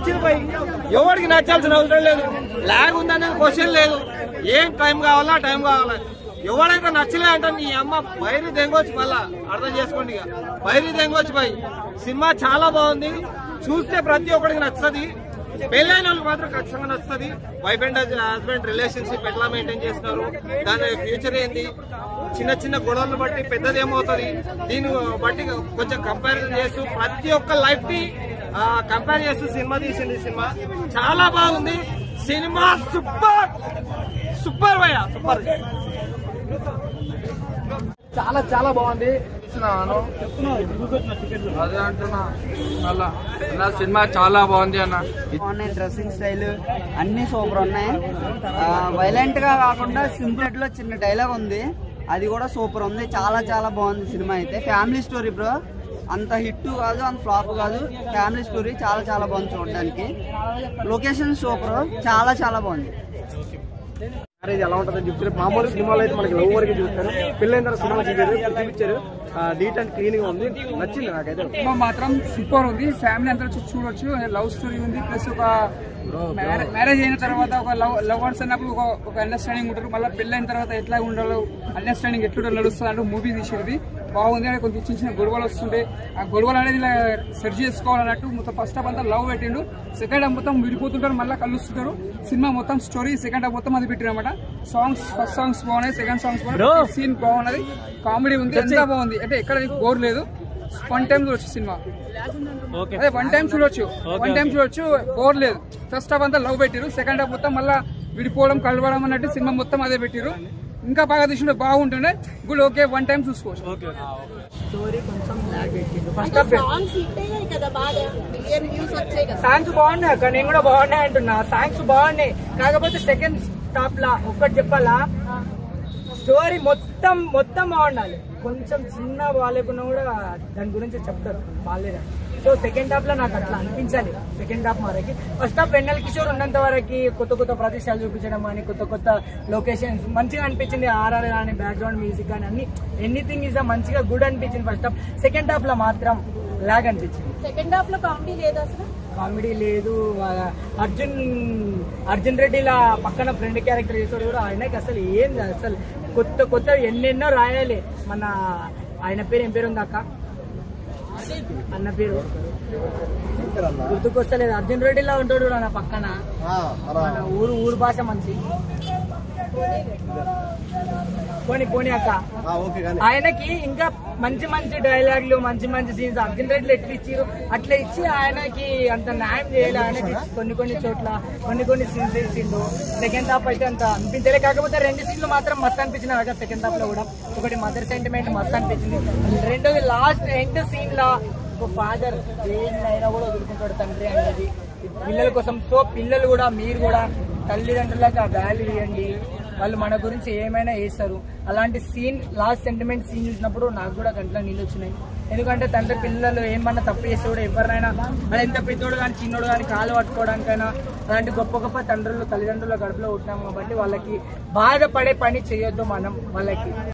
నచ్చింది పోయి ఎవరికి నచ్చాల్సిన అవసరం లేదు లాగ్ ఉందనేది క్వశ్చన్ లేదు ఏం టైం కావాలా టైం కావాలా ఎవడైతే నచ్చలే అంటే నీ అమ్మ బయలు దెంగొచ్చు మళ్ళా అర్థం చేసుకోండి ఇక బయలు దెంగొచ్చు పోయి సినిమా చాలా బాగుంది చూస్తే ప్రతి ఒక్కడికి నచ్చుతుంది పెళ్ళైన వాళ్ళకి మాత్రం ఖచ్చితంగా నచ్చుతుంది వైఫ్ అండ్ హస్బెండ్ రిలేషన్షిప్ ఎట్లా మెయింటైన్ చేస్తున్నారు దాని ఫ్యూచర్ ఏంది చిన్న చిన్న గొడవలు బట్టి పెద్దది ఏమవుతుంది దీన్ని బట్టి కొంచెం కంపారిజన్ చేస్తూ ప్రతి ఒక్క లైఫ్ ని కంపేర్ చేస్తూ సినిమా తీసింది ఈ సినిమా చాలా బాగుంది సినిమా సూపర్ సూపర్ భయ సూపర్ చాలా చాలా బాగుంది ఇస్తున్నాను అదే అంటున్నా మళ్ళా అన్న సినిమా చాలా బాగుంది అన్న బాగున్నాయి డ్రెస్సింగ్ స్టైల్ అన్ని సూపర్ ఉన్నాయి వైలెంట్ గా కాకుండా సింపుల్ లో చిన్న డైలాగ్ ఉంది అది కూడా సూపర్ ఉంది చాలా చాలా బాగుంది సినిమా అయితే ఫ్యామిలీ స్టోరీ బ్రో అంత హిట్ కాదు అంత ఫ్లాప్ కాదు ఫ్యామిలీ స్టోరీ చాలా చాలా బాగుంది చూడడానికి లొకేషన్ సూపర్ చాలా చాలా బాగుంది మ్యారేజ్ ఎలా ఉంటుందని చెప్తారు మామూలు సినిమాలో అయితే మనకి లవ్ వరకు చూస్తారు పెళ్ళైన తర్వాత సినిమా చూపించారు చూపించారు నీట్ అండ్ క్లీన్ గా ఉంది నచ్చింది నాకైతే సినిమా మాత్రం సూపర్ ఉంది ఫ్యామిలీ అంతా వచ్చి చూడొచ్చు లవ్ స్టోరీ ఉంది ప్లస్ ఒక మ్యారేజ్ అయిన తర్వాత ఒక లవ్ లవర్స్ అన్నప్పుడు ఒక ఒక అండర్స్టాండింగ్ ఉంటారు మళ్ళీ పెళ్ళైన తర్వాత ఎట్లా ఉండాలో అండర్స్టాండింగ్ ఎట్లా నడుస్తుంది అంటూ మూవీ తీసేది బాగుంది అంటే కొంచెం చిన్న చిన్న గొడవలు వస్తుంటే ఆ గొడవలు అనేది ఇలా సెర్చ్ చేసుకోవాలన్నట్టు మొత్తం ఫస్ట్ హాఫ్ అంతా లవ్ పెట్టిండు సెకండ్ హాఫ్ మొత్తం విడిపోతుంటారు మళ్ళీ కలుస్తుంటారు సినిమా మొత్తం స్టోరీ సెకండ్ హాఫ్ మొత్తం అది పెట్టిరు అనమాట సాంగ్స్ ఫస్ట్ సాంగ్స్ బాగున్నాయి సెకండ్ సాంగ్స్ బాగున్నాయి సీన్ బాగున్నది కామెడీ ఉంది ఎంత బాగుంది అంటే ఎక్కడ బోర్ లేదు వన్ టైం చూడొచ్చు సినిమా అదే వన్ టైం చూడొచ్చు వన్ టైం చూడొచ్చు బోర్ లేదు ఫస్ట్ హాఫ్ అంతా లవ్ పెట్టిరు సెకండ్ హాఫ్ మొత్తం మళ్ళీ విడిపోవడం కలవడం అన్నట్టు సినిమా మొత్తం అదే పెట్టిరు ఇంకా బాగా తీసుకుంటే బాగుంటుండే గుడ్ ఓకే వన్ టైం చూసుకోవచ్చు సాంగ్స్ ఇట్టే కదా బాగా మిలియన్ వ్యూస్ వచ్చాయి కదా సాంగ్స్ బాగున్నాయి అక్క నేను కూడా బాగున్నాయి అంటున్నా సాంగ్స్ బాగున్నాయి కాకపోతే సెకండ్ స్టాప్ లా ఒక్కటి చెప్పాలా స్టోరీ మొత్తం మొత్తం బాగుండాలి కొంచెం చిన్న బాగాలేకున్నా కూడా దాని గురించి చెప్తారు బాగాలేదని సో సెకండ్ హాఫ్ లో నాకు అట్లా అనిపించాలి సెకండ్ హాఫ్ వరకు ఫస్ట్ హాఫ్ వెన్నెల కిషోర్ ఉన్నంత వరకు కొత్త కొత్త ప్రదేశాలు చూపించడం కానీ కొత్త కొత్త లొకేషన్స్ మంచిగా అనిపించింది ఆర్ఆర్ కానీ బ్యాక్గ్రౌండ్ మ్యూజిక్ కానీ అన్ని ఎనీథింగ్ ఇస్ మంచిగా గుడ్ అనిపించింది ఫస్ట్ హాఫ్ సెకండ్ హాఫ్ లో మాత్రం లాగ్ అనిపించింది సెకండ్ హాఫ్ లో కామెడీ లేదు అసలు కామెడీ లేదు ఆ, అర్జున్ అర్జున్ రెడ్డిలా పక్కన ఫ్రెండ్ క్యారెక్టర్ చేసాడు కూడా ఆయనకి అసలు ఏం లేదు అసలు కొత్త కొత్త ఎన్నెన్నో రాయాలి మన ఆయన పేరు ఏం పేరు ఉంది అక్క అన్న పేరు గుర్తుకొస్తలేదు అర్జున్ రెడ్డిలా ఉంటాడు నా పక్కన మన ఊరు ఊరు భాష మంచి పోనీ పోనీ అక్క ఓకే కానీ ఆయనకి ఇంకా మంచి మంచి డైలాగులు మంచి మంచి సీన్స్ అర్జున్ రెడ్డిలు ఎట్లా ఇచ్చారు అట్లా ఇచ్చి ఆయనకి అంత న్యాయం చేయాలి ఆయనకి కొన్ని కొన్ని చోట్ల కొన్ని కొన్ని సీన్స్ ఇచ్చిండు సెకండ్ హాఫ్ అయితే అంత అనిపించలే కాకపోతే రెండు సీన్లు మాత్రం మస్తు అనిపించిన కదా సెకండ్ హాఫ్ లో కూడా ఒకటి మదర్ సెంటిమెంట్ మస్తు అనిపించింది రెండోది లాస్ట్ ఎండ్ సీన్ లా ఒక ఫాదర్ దేన్నైనా కూడా వదులుకుంటాడు తండ్రి అనేది పిల్లల కోసం సో పిల్లలు కూడా మీరు కూడా తల్లిదండ్రులకు ఆ వాల్యూ ఇవ్వండి వాళ్ళు మన గురించి ఏమైనా వేస్తారు అలాంటి సీన్ లాస్ట్ సెంటిమెంట్ సీన్ చూసినప్పుడు నాకు కూడా గంటల నీళ్ళు వచ్చినాయి ఎందుకంటే తండ్రి పిల్లలు ఏమన్నా తప్పు చేస్తే కూడా ఎవరినైనా అది ఎంత పెద్దోడు కానీ చిన్నోడు కానీ కాలు పట్టుకోవడానికైనా అలాంటి గొప్ప గొప్ప తండ్రులు తల్లిదండ్రుల గడుపులో ఉంటున్నాం కాబట్టి వాళ్ళకి బాధపడే పని చేయొద్దు మనం వాళ్ళకి